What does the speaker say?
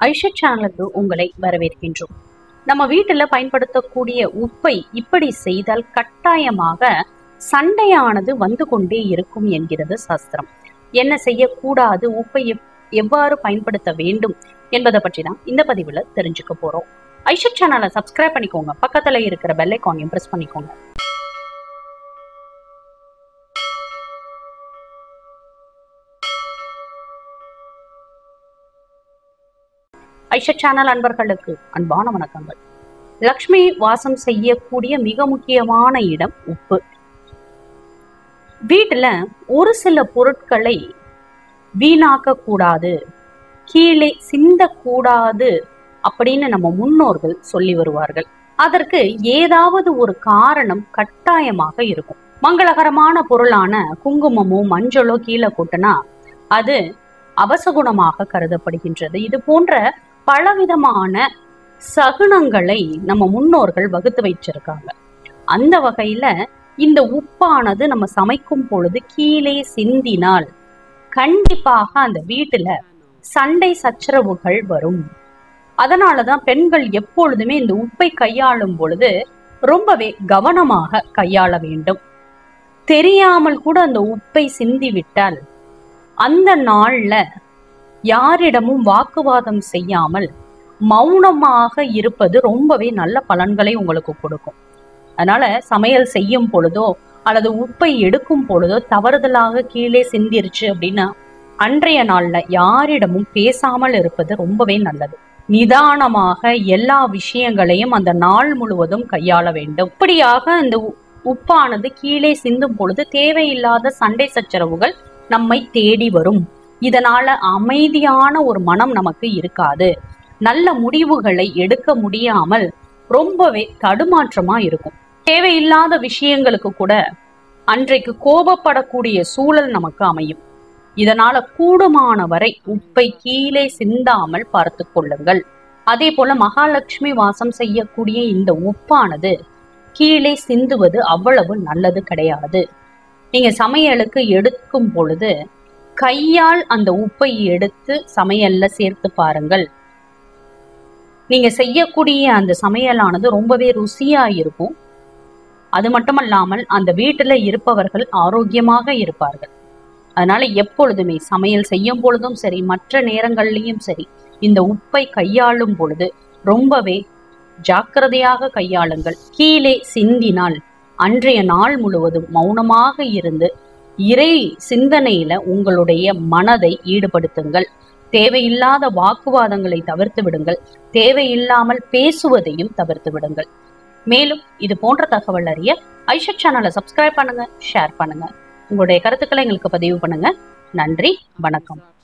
ஐஷத் சேனலுக்கு உங்களை வரவேற்கின்றோம் நம்ம வீட்டுல பயன்படுத்தக்கூடிய உப்பை இப்படி செய்தால் கட்டாயமாக சண்டையானது வந்து கொண்டே இருக்கும் என்கிறது சாஸ்திரம் என்ன செய்யக்கூடாது உப்பை எப்- எவ்வாறு பயன்படுத்த வேண்டும் என்பதை பற்றி தான் இந்த பதிவுல தெரிஞ்சுக்க போறோம் ஐஷத் சேனலை சப்ஸ்கிரைப் பண்ணிக்கோங்க பக்கத்துல இருக்கிற பெல் ஐக்கானையும் பிரஸ் பண்ணிக்கோங்க ஐஷத் சேனல் அன்பர்களுக்கு அன்பான வணக்கங்கள் லக்ஷ்மி வாசம் செய்யக்கூடிய மிக முக்கியமான இடம் உப்பு வீட்டுல ஒரு சில பொருட்களை வீணாக்க கூடாது கீழே சிந்தக்கூடாது அப்படின்னு நம்ம முன்னோர்கள் சொல்லி வருவார்கள் அதற்கு ஏதாவது ஒரு காரணம் கட்டாயமாக இருக்கும் மங்களகரமான பொருளான குங்குமமோ மஞ்சளோ கீழே கொட்டுனா அது அபசகுணமாக கருதப்படுகின்றது இது போன்ற பலவிதமான சகுனங்களை நம்ம முன்னோர்கள் வகுத்து வச்சிருக்காங்க அந்த வகையில இந்த உப்பானது நம்ம சமைக்கும் பொழுது கீழே சிந்தினால் கண்டிப்பாக அந்த வீட்டுல சண்டை சச்சரவுகள் வரும் அதனாலதான் பெண்கள் எப்பொழுதுமே இந்த உப்பை கையாளும் பொழுது ரொம்பவே கவனமாக கையாள வேண்டும் தெரியாமல் கூட அந்த உப்பை சிந்தி விட்டால் அந்த நாள்ல யாரிடமும் வாக்குவாதம் செய்யாமல் மௌனமாக இருப்பது ரொம்பவே நல்ல பலன்களை உங்களுக்கு கொடுக்கும் அதனால சமையல் செய்யும் பொழுதோ அல்லது உப்பை எடுக்கும் பொழுதோ தவறுதலாக கீழே சிந்திருச்சு அப்படின்னா அன்றைய நாள்ல யாரிடமும் பேசாமல் இருப்பது ரொம்பவே நல்லது நிதானமாக எல்லா விஷயங்களையும் அந்த நாள் முழுவதும் கையாள வேண்டும் இப்படியாக அந்த உ- உப்பானது கீழே சிந்தும் பொழுது தேவையில்லாத சண்டை சச்சரவுகள் நம்மை தேடி வரும் இதனால அமைதியான ஒரு மனம் நமக்கு இருக்காது நல்ல முடிவுகளை எடுக்க முடியாமல் ரொம்பவே தடுமாற்றமா இருக்கும் தேவையில்லாத விஷயங்களுக்கு கூட அன்றைக்கு கோபப்படக்கூடிய சூழல் நமக்கு அமையும் இதனால கூடுமான வரை உப்பை கீழே சிந்தாமல் பார்த்து கொள்ளுங்கள் அதே போல மகாலட்சுமி வாசம் செய்யக்கூடிய இந்த உப்பானது கீழே சிந்துவது அவ்வளவு நல்லது கிடையாது நீங்க சமையலுக்கு எடுக்கும் பொழுது கையால் அந்த உப்பை எடுத்து சமையல்ல சேர்த்து பாருங்கள் நீங்க செய்யக்கூடிய அந்த சமையலானது ரொம்பவே ருசியா இருக்கும் அது மட்டுமல்லாமல் அந்த வீட்டுல இருப்பவர்கள் ஆரோக்கியமாக இருப்பார்கள் அதனால எப்பொழுதுமே சமையல் செய்யும் பொழுதும் சரி மற்ற நேரங்கள்லயும் சரி இந்த உப்பை கையாளும் பொழுது ரொம்பவே ஜாக்கிரதையாக கையாளுங்கள் கீழே சிந்தினால் அன்றைய நாள் முழுவதும் மௌனமாக இருந்து இறை சிந்தனையில உங்களுடைய மனதை ஈடுபடுத்துங்கள் தேவையில்லாத வாக்குவாதங்களை தவிர்த்து விடுங்கள் தேவையில்லாமல் பேசுவதையும் தவிர்த்து விடுங்கள் மேலும் இது போன்ற தகவல் அறிய ஐஷத் சேனலை சப்ஸ்கிரைப் பண்ணுங்க ஷேர் பண்ணுங்க உங்களுடைய கருத்துக்களை எங்களுக்கு பதிவு பண்ணுங்க நன்றி வணக்கம்